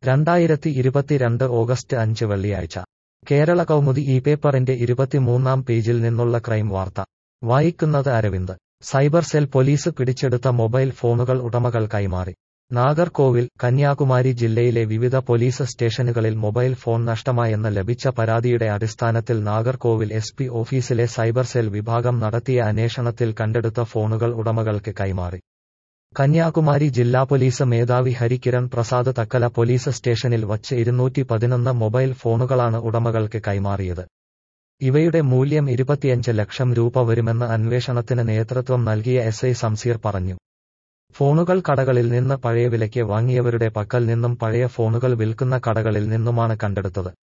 രണ്ടായിരത്തി ഇരുപത്തിരണ്ട് ഓഗസ്റ്റ് അഞ്ച് വെള്ളിയാഴ്ച കേരള കൗമുദി ഈ പേപ്പറിന്റെ ഇരുപത്തിമൂന്നാം പേജിൽ നിന്നുള്ള ക്രൈം വാർത്ത വായിക്കുന്നത് അരവിന്ദ് സൈബർ സെൽ പോലീസ് പിടിച്ചെടുത്ത മൊബൈൽ ഫോണുകൾ ഉടമകൾ കൈമാറി നാഗർകോവിൽ കന്യാകുമാരി ജില്ലയിലെ വിവിധ പോലീസ് സ്റ്റേഷനുകളിൽ മൊബൈൽ ഫോൺ നഷ്ടമായെന്ന് ലഭിച്ച പരാതിയുടെ അടിസ്ഥാനത്തിൽ നാഗർകോവിൽ എസ് പി ഓഫീസിലെ സൈബർ സെൽ വിഭാഗം നടത്തിയ അന്വേഷണത്തിൽ കണ്ടെടുത്ത ഫോണുകൾ ഉടമകൾക്ക് കൈമാറി കന്യാകുമാരി ജില്ലാ പോലീസ് മേധാവി ഹരികിരൺ പ്രസാദ് തക്കല പോലീസ് സ്റ്റേഷനിൽ വച്ച് ഇരുന്നൂറ്റി പതിനൊന്ന് മൊബൈൽ ഫോണുകളാണ് ഉടമകൾക്ക് കൈമാറിയത് ഇവയുടെ മൂല്യം ഇരുപത്തിയഞ്ച് ലക്ഷം രൂപ വരുമെന്ന് അന്വേഷണത്തിന് നേതൃത്വം നൽകിയ എസ് ഐ സംസീർ പറഞ്ഞു ഫോണുകൾ കടകളിൽ നിന്ന് പഴയ വിലയ്ക്ക് വാങ്ങിയവരുടെ പക്കൽ നിന്നും പഴയ ഫോണുകൾ വിൽക്കുന്ന കടകളിൽ നിന്നുമാണ് കണ്ടെടുത്തത്